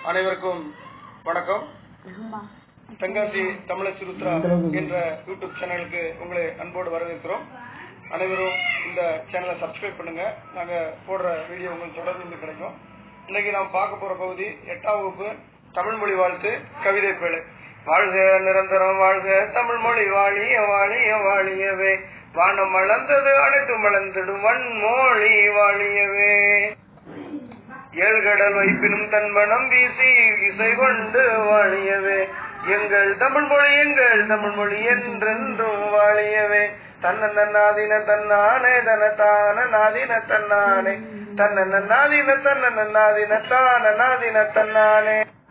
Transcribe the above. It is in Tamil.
அனைவருக்கும் வணக்கம் தென்காசி தமிழர் சிறுத்ரா என்ற யூடியூப் சேனலுக்கு உங்களை அன்போடு வரவேற்கிறோம் அனைவரும் இந்த சேனலை சப்ஸ்கிரைப் பண்ணுங்க நாங்க போடுற வீடியோ உங்களுக்கு தொடர்ந்து வந்து கிடைக்கும் இன்னைக்கு நாம் பார்க்க போற பகுதி எட்டாம் வகுப்பு தமிழ் மொழி வாழ்த்து கவிதை பேழை வாழ்க நிரந்தரம் வாழ்க தமிழ் மொழி வாழிய வாழிய வாழியவே வானம் மலர்ந்தது அனைத்து மலர்ந்திடும் வன்மொழி வாழியவே ஏழ்கடல் வைப்பினும் தன்மனம் வீசி இசை கொண்டு வாழியவே எங்கள் தமிழ் மொழி எங்கள் தமிழ் மொழி என்றென்றும் வாழியவே தன்ன நாதின தன்னானே தன தான நாதின தன்னானே தன்ன நாதின தன்ன நாதின தான நாதின தன்னானே